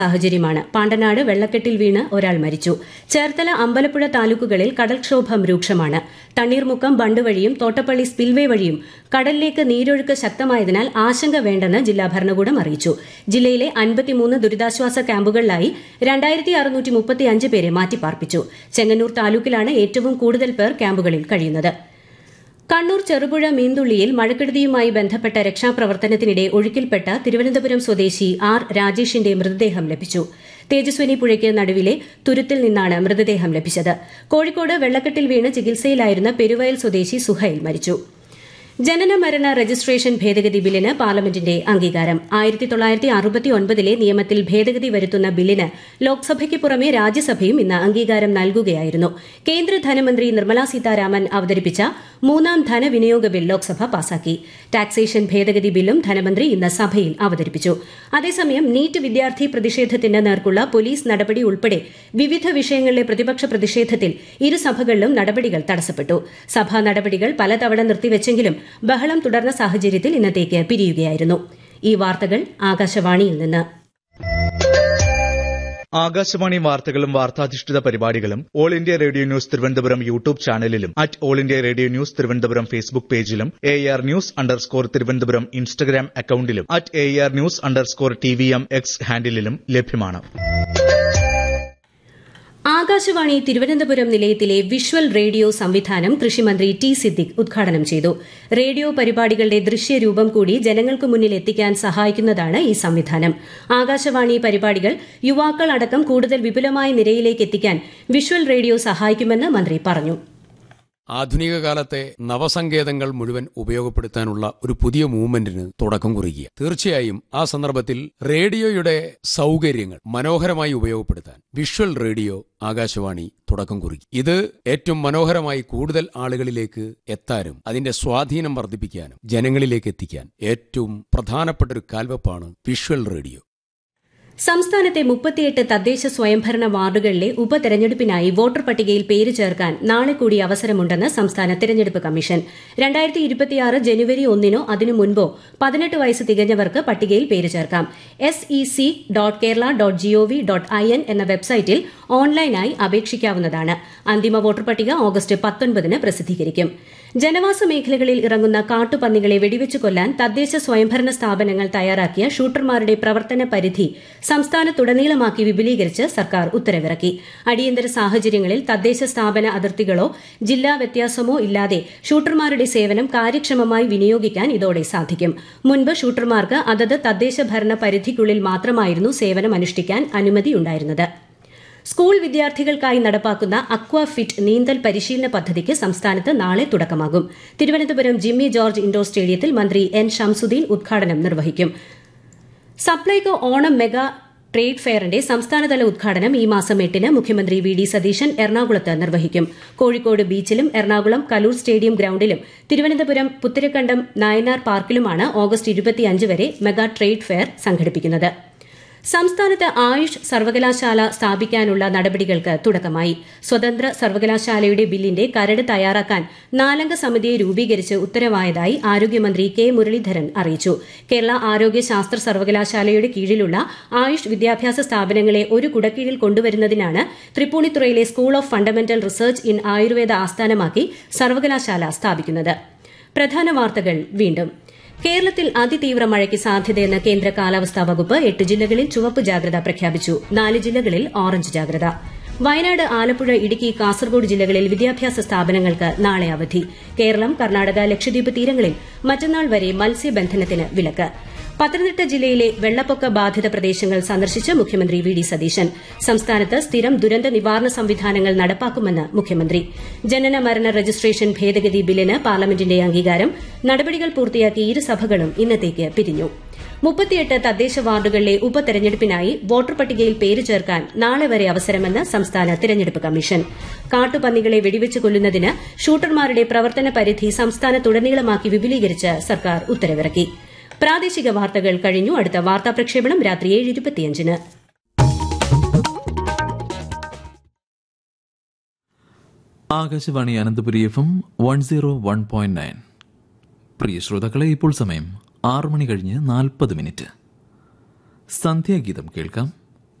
സാഹചര്യമാണ് പാണ്ടനാട് വെള്ളക്കെട്ടിൽ വീണ് ഒരാൾ മരിച്ചു ചേർത്തല അമ്പലപ്പുഴ താലൂക്കുകളിൽ കടൽക്ഷോഭം രൂക്ഷമാണ് തണ്ണീർമുക്കം ബണ്ട് വഴിയും തോട്ടപ്പള്ളി സ്പിൽവേ വഴിയും കടലിലേക്ക് നീരൊഴുക്ക് ശക്തമായതിനാൽ ആശങ്ക വേണ്ടെന്ന് ജില്ലാ ഭരണകൂടം അറിയിച്ചു ജില്ലയിലെ അൻപത്തിമൂന്ന് ദുരിതാശ്വാസ ക്യാമ്പുകളിലായി രണ്ടായിരത്തി അറുന്നൂറ്റി മുപ്പത്തിയഞ്ച് പേരെ മാറ്റിപ്പാർപ്പിച്ചു ചെങ്ങന്നൂർ താലൂക്കിലാണ് ഏറ്റവും കൂടുതൽ പേർ ക്യാമ്പുകളിൽ കഴിയുന്നത് കണ്ണൂർ ചെറുപുഴ മീന്തുള്ളിയിൽ മഴക്കെടുതിയുമായി ബന്ധപ്പെട്ട രക്ഷാപ്രവർത്തനത്തിനിടെ ഒഴുക്കിൽപ്പെട്ട തിരുവനന്തപുരം സ്വദേശി ആർ രാജേഷിന്റെ മൃതദേഹം ലഭിച്ചു തേജസ്വിനി പുഴയ്ക്ക് നടുവിലെ തുരുത്തിൽ നിന്നാണ് മൃതദേഹം ലഭിച്ചത് കോഴിക്കോട് വെള്ളക്കെട്ടിൽ വീണ് ചികിത്സയിലായിരുന്ന പെരുവയൽ സ്വദേശി സുഹൈൽ മരിച്ചു ജനന മരണ രജിസ്ട്രേഷൻ ഭേദഗതി ബില്ലിന് പാർലമെന്റിന്റെ അംഗീകാരം ആയിരത്തി തൊള്ളായിരത്തി അറുപത്തി ഒൻപതിലെ നിയമത്തിൽ ഭേദഗതി വരുത്തുന്ന ബില്ലിന് ലോക്സഭയ്ക്ക് പുറമെ രാജ്യസഭയും ഇന്ന് അംഗീകാരം നൽകുകയായിരുന്നു കേന്ദ്ര ധനമന്ത്രി നിർമ്മലാ സീതാരാമൻ അവതരിപ്പിച്ച മൂന്നാം ധനവിനിയോഗ ബിൽ ലോക്സഭ പാസാക്കി ടാക്സേഷൻ ഭേദഗതി ബില്ലും ധനമന്ത്രി ഇന്ന് സഭയിൽ അവതരിപ്പിച്ചു അതേസമയം നീറ്റ് വിദ്യാർത്ഥി പ്രതിഷേധത്തിന് നേർക്കുള്ള പോലീസ് നടപടി ഉൾപ്പെടെ വിവിധ വിഷയങ്ങളിലെ പ്രതിപക്ഷ പ്രതിഷേധത്തിൽ ഇരുസഭകളിലും നടപടികൾ തടസ്സപ്പെട്ടു സഭാ നടപടികൾ പലതവണ നിർത്തിവെച്ചെങ്കിലും ബഹളം തുടർന്ന സാഹചര്യത്തിൽ ഇന്നത്തേക്ക് പിരിയുകയായിരുന്നു ഈ വാർത്തകൾ ആകാശവാണിയിൽ നിന്ന് ആകാശവാണി വാർത്തകളും വാർത്താധിഷ്ഠിത പരിപാടികളും All India Radio News Thiruvananthapuram YouTube ചാനലിലും at All India Radio News Thiruvananthapuram Facebook പേജിലും A R news underscore Thiruvananthapuram Instagram അക്കൌണ്ടിലും at A R news underscore T V M X ഹാൻഡിലും ലഭ്യമാണ് ആകാശവാണി തിരുവനന്തപുരം നിലയത്തിലെ വിഷ്വൽ റേഡിയോ സംവിധാനം കൃഷിമന്ത്രി ടി സിദ്ദിഖ് ഉദ്ഘാടനം ചെയ്തു റേഡിയോ പരിപാടികളുടെ ദൃശ്യരൂപം കൂടി ജനങ്ങൾക്ക് മുന്നിൽ എത്തിക്കാൻ സഹായിക്കുന്നതാണ് ഈ സംവിധാനം ആകാശവാണി പരിപാടികൾ യുവാക്കൾ അടക്കം കൂടുതൽ വിപുലമായ നിരയിലേക്ക് എത്തിക്കാൻ വിഷ്വൽ റേഡിയോ സഹായിക്കുമെന്ന് മന്ത്രി പറഞ്ഞു ആധുനിക കാലത്തെ നവസങ്കേതങ്ങൾ മുഴുവൻ ഉപയോഗപ്പെടുത്താനുള്ള ഒരു പുതിയ മൂവ്മെന്റിന് തുടക്കം കുറിക്കുക തീർച്ചയായും ആ സന്ദർഭത്തിൽ റേഡിയോയുടെ സൗകര്യങ്ങൾ മനോഹരമായി ഉപയോഗപ്പെടുത്താൻ വിഷ്വൽ റേഡിയോ ആകാശവാണി തുടക്കം കുറിക്കും ഇത് ഏറ്റവും മനോഹരമായി കൂടുതൽ ആളുകളിലേക്ക് എത്താനും അതിന്റെ സ്വാധീനം വർദ്ധിപ്പിക്കാനും ജനങ്ങളിലേക്ക് എത്തിക്കാൻ ഏറ്റവും പ്രധാനപ്പെട്ട ഒരു കാൽവെപ്പാണ് വിഷ്വൽ റേഡിയോ സംസ്ഥാനത്തെ മുപ്പത്തിയെട്ട് തദ്ദേശ സ്വയംഭരണ വാർഡുകളിലെ ഉപതെരഞ്ഞെടുപ്പിനായി വോട്ടർ പട്ടികയിൽ പേര് ചേർക്കാൻ നാളെ കൂടി അവസരമുണ്ടെന്ന് സംസ്ഥാന തെരഞ്ഞെടുപ്പ് കമ്മീഷൻ രണ്ടായിരത്തി ഇരുപത്തിയാറ് ജനുവരി ഒന്നിനോ അതിനു മുൻപോ പതിനെട്ട് വയസ്സ് തികഞ്ഞവർക്ക് പട്ടികയിൽ പേര് ചേർക്കാം S E C dot Kerala dot GOV dot I N എന്ന വെബ്സൈറ്റിൽ ഓൺലൈനായി അപേക്ഷിക്കാവുന്നതാണ് അന്തിമ വോട്ടർ പട്ടിക ഓഗസ്റ്റ് പത്തൊൻപതിന് പ്രസിദ്ധീകരിക്കും ജനവാസ മേഖലകളിൽ ഇറങ്ങുന്ന കാട്ടുപന്നികളെ വെടിവെച്ചു കൊല്ലാൻ തദ്ദേശ സ്വയംഭരണ സ്ഥാപനങ്ങൾ തയ്യാറാക്കിയ ഷൂട്ടർമാരുടെ പ്രവർത്തന പരിധി സംസ്ഥാനത്തുടനീളമാക്കി വിപുലീകരിച്ച് സർക്കാർ ഉത്തരവിറക്കി അടിയന്തര സാഹചര്യങ്ങളിൽ തദ്ദേശ സ്ഥാപന അതിർത്തികളോ ജില്ലാ വ്യത്യാസമോ ഇല്ലാതെ ഷൂട്ടർമാരുടെ സേവനം കാര്യക്ഷമമായി വിനിയോഗിക്കാൻ ഇതോടെ സാധിക്കും മുൻപ് ഷൂട്ടർമാർക്ക് അതത് തദ്ദേശ ഭരണ പരിധിക്കുള്ളിൽ മാത്രമായിരുന്നു സേവനം അനുഷ്ഠിക്കാൻ അനുമതിയുണ്ടായിരുന്നത് സ്കൂൾ വിദ്യാർത്ഥികൾക്കായി നടപ്പാക്കുന്ന അക്വ ഫിറ്റ് നീന്തൽ പരിശീലന പദ്ധതിക്ക് സംസ്ഥാനത്ത് നാളെ തുടക്കമാകും തിരുവനന്തപുരം ജിമ്മി ജോർജ് ഇൻഡോർ സ്റ്റേഡിയത്തിൽ മന്ത്രി എൻ ഷംസുദ്ദീൻ ഉദ്ഘാടനം നിർവഹിക്കും സപ്ലൈകോ ഓണം മെഗാ ട്രേഡ് ഫെയറിന്റെ സംസ്ഥാനതല ഉദ്ഘാടനം ഈ മാസം എട്ടിന് മുഖ്യമന്ത്രി വി ഡി സതീശൻ എറണാകുളത്ത് നിർവഹിക്കും കോഴിക്കോട് ബീച്ചിലും എറണാകുളം കലൂർ സ്റ്റേഡിയം ഗ്രൌണ്ടിലും തിരുവനന്തപുരം പുത്തരക്കണ്ടം നായനാർ പാർക്കിലുമാണ് ഓഗസ്റ്റ് ഇരുപത്തിയഞ്ച് വരെ മെഗാ ട്രേഡ് ഫെയർ സംഘടിപ്പിക്കുന്നത് സംസ്ഥാനത്ത് ആയുഷ് സർവകലാശാല സ്ഥാപിക്കാനുള്ള നടപടികൾക്ക് തുടക്കമായി സ്വതന്ത്ര സർവകലാശാലയുടെ ബില്ലിന്റെ കരട് തയ്യാറാക്കാൻ നാലംഗ സമിതിയെ രൂപീകരിച്ച് ഉത്തരവായതായി ആരോഗ്യമന്ത്രി കെ മുരളീധരൻ അറിയിച്ചു കേരള ആരോഗ്യ ശാസ്ത്ര സർവകലാശാലയുടെ കീഴിലുള്ള ആയുഷ് വിദ്യാഭ്യാസ സ്ഥാപനങ്ങളെ ഒരു കുടക്കീഴിൽ കൊണ്ടുവരുന്നതിനാണ് തൃപ്പൂണിത്തുറയിലെ school of fundamental research in Ayurveda ആസ്ഥാനമാക്കി സർവകലാശാല സ്ഥാപിക്കുന്നത് പ്രധാന വാർത്തകൾ വീണ്ടും കേരളത്തിൽ അതിതീവ്ര മഴയ്ക്ക് സാധ്യതയെന്ന് കേന്ദ്ര കാലാവസ്ഥാ വകുപ്പ് എട്ട് ജില്ലകളിൽ ചുവപ്പ് ജാഗ്രത പ്രഖ്യാപിച്ചു നാല് ജില്ലകളിൽ ഓറഞ്ച് ജാഗ്രത വയനാട് ആലപ്പുഴ ഇടുക്കി കാസർഗോഡ് ജില്ലകളിൽ വിദ്യാഭ്യാസ സ്ഥാപനങ്ങൾക്ക് നാളെ അവധി കേരളം കർണാടക ലക്ഷദ്വീപ് തീരങ്ങളിൽ മറ്റന്നാൾ വരെ മത്സ്യബന്ധനത്തിന് വിലക്ക് പത്തനംതിട്ട ജില്ലയിലെ വെള്ളപ്പൊക്ക ബാധിത പ്രദേശങ്ങൾ സന്ദർശിച്ച് മുഖ്യമന്ത്രി വി ഡി സതീശൻ സംസ്ഥാനത്ത് സ്ഥിരം ദുരന്ത നിവാരണ സംവിധാനങ്ങൾ നടപ്പാക്കുമെന്ന് മുഖ്യമന്ത്രി ജനന മരണ രജിസ്ട്രേഷൻ ഭേദഗതി ബില്ലിന് പാർലമെന്റിന്റെ അംഗീകാരം നടപടികൾ പൂർത്തിയാക്കി ഇരുസഭകളും ഇന്നത്തേക്ക് പിരിഞ്ഞു മുപ്പത്തിയെട്ട് തദ്ദേശ വാർഡുകളിലെ ഉപതെരഞ്ഞെടുപ്പിനായി വോട്ടർ പട്ടികയിൽ പേര് ചേർക്കാൻ നാളെ വരെ അവസരമെന്ന് സംസ്ഥാന തെരഞ്ഞെടുപ്പ് കമ്മീഷൻ കാട്ടുപന്നികളെ വെടിവെച്ച് കൊല്ലുന്നതിന് ഷൂട്ടർമാരുടെ പ്രവർത്തന പരിധി സംസ്ഥാനത്തുടനീളമാക്കി വിപുലീകരിച്ച് സർക്കാർ ഉത്തരവിറക്കി പ്രാദേശിക വാർത്തകൾ കഴിഞ്ഞു അടുത്ത വാർത്താ പ്രക്ഷേപണം രാത്രി ഏഴ് ഇരുപത്തിയഞ്ചിന് Akashvani Ananthapuri F M one zero one point nine പ്രിയ ശ്രോതാക്കളെ ഇപ്പോൾ സമയം ആറു മണി കഴിഞ്ഞ് നാൽപ്പത് മിനിറ്റ് സന്ധ്യാഗീതം കേൾക്കാം